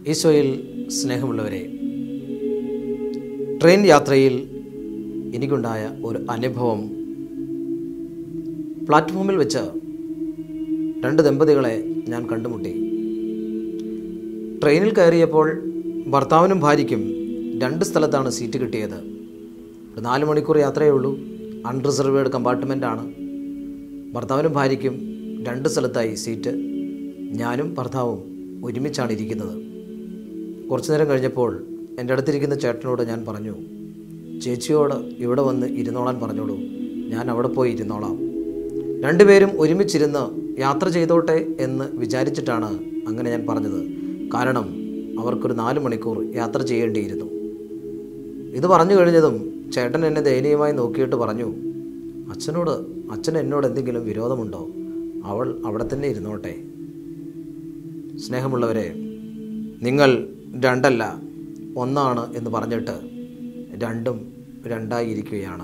ഈശോയിൽ സ്നേഹമുള്ളവരെ ട്രെയിൻ യാത്രയിൽ എനിക്കുണ്ടായ ഒരു അനുഭവം പ്ലാറ്റ്ഫോമിൽ വെച്ച് രണ്ട് ദമ്പതികളെ ഞാൻ കണ്ടുമുട്ടി ട്രെയിനിൽ കയറിയപ്പോൾ ഭർത്താവിനും ഭാര്യയ്ക്കും രണ്ട് സ്ഥലത്താണ് സീറ്റ് കിട്ടിയത് ഒരു നാല് മണിക്കൂർ യാത്രയേ ഉള്ളൂ അൺറിസർവേഡ് കമ്പാർട്ട്മെൻറ്റാണ് ഭർത്താവിനും ഭാര്യയ്ക്കും രണ്ട് സ്ഥലത്തായി സീറ്റ് ഞാനും ഭർത്താവും ഒരുമിച്ചാണ് ഇരിക്കുന്നത് കുറച്ചു നേരം കഴിഞ്ഞപ്പോൾ എൻ്റെ അടുത്തിരിക്കുന്ന ചേട്ടനോട് ഞാൻ പറഞ്ഞു ചേച്ചിയോട് ഇവിടെ വന്ന് ഇരുന്നോളാൻ പറഞ്ഞോളൂ ഞാൻ അവിടെ പോയി ഇരുന്നോളാം രണ്ടുപേരും ഒരുമിച്ചിരുന്ന് യാത്ര ചെയ്തോട്ടെ എന്ന് വിചാരിച്ചിട്ടാണ് അങ്ങനെ ഞാൻ പറഞ്ഞത് കാരണം അവർക്കൊരു നാല് മണിക്കൂർ യാത്ര ചെയ്യേണ്ടിയിരുന്നു ഇത് പറഞ്ഞു കഴിഞ്ഞതും ചേട്ടൻ എന്നെ ദയനീയമായി നോക്കിയിട്ട് പറഞ്ഞു അച്ഛനോട് അച്ഛൻ എന്നോട് എന്തെങ്കിലും വിരോധമുണ്ടോ അവൾ അവിടെ തന്നെ ഇരുന്നോട്ടെ സ്നേഹമുള്ളവരെ നിങ്ങൾ രണ്ടല്ല ഒന്നാണ് എന്ന് പറഞ്ഞിട്ട് രണ്ടും രണ്ടായിരിക്കുകയാണ്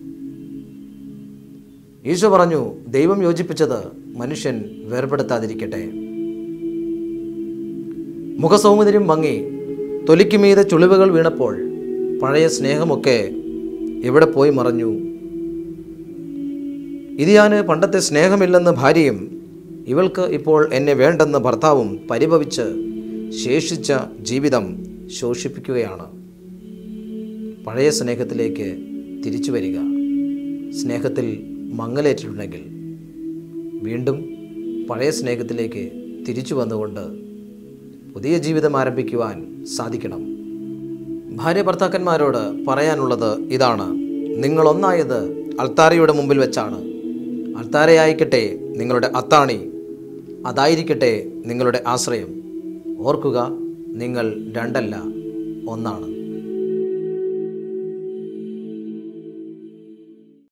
ഈശോ പറഞ്ഞു ദൈവം യോജിപ്പിച്ചത് മനുഷ്യൻ വേർപെടുത്താതിരിക്കട്ടെ മുഖസൗന്ദര്യം മങ്ങി തൊലിക്കുമീതെ ചുളിവുകൾ വീണപ്പോൾ പഴയ സ്നേഹമൊക്കെ എവിടെ പോയി മറഞ്ഞു ഇത് ഞാൻ പണ്ടത്തെ സ്നേഹമില്ലെന്ന് ഭാര്യയും ഇവൾക്ക് ഇപ്പോൾ എന്നെ വേണ്ടെന്ന് ഭർത്താവും പരിഭവിച്ച് ശേഷിച്ച ജീവിതം ശോഷിപ്പിക്കുകയാണ് പഴയ സ്നേഹത്തിലേക്ക് തിരിച്ചു വരിക സ്നേഹത്തിൽ മങ്ങലേറ്റിട്ടുണ്ടെങ്കിൽ വീണ്ടും പഴയ സ്നേഹത്തിലേക്ക് തിരിച്ചു വന്നുകൊണ്ട് പുതിയ ജീവിതം ആരംഭിക്കുവാൻ സാധിക്കണം ഭാര്യ ഭർത്താക്കന്മാരോട് പറയാനുള്ളത് ഇതാണ് നിങ്ങളൊന്നായത് അൾത്താരയുടെ മുമ്പിൽ വെച്ചാണ് അൾത്താരയായിക്കട്ടെ നിങ്ങളുടെ അത്താണി അതായിരിക്കട്ടെ നിങ്ങളുടെ ആശ്രയം ഓർക്കുക നിങ്ങൾ രണ്ടല്ല ഒന്നാണ്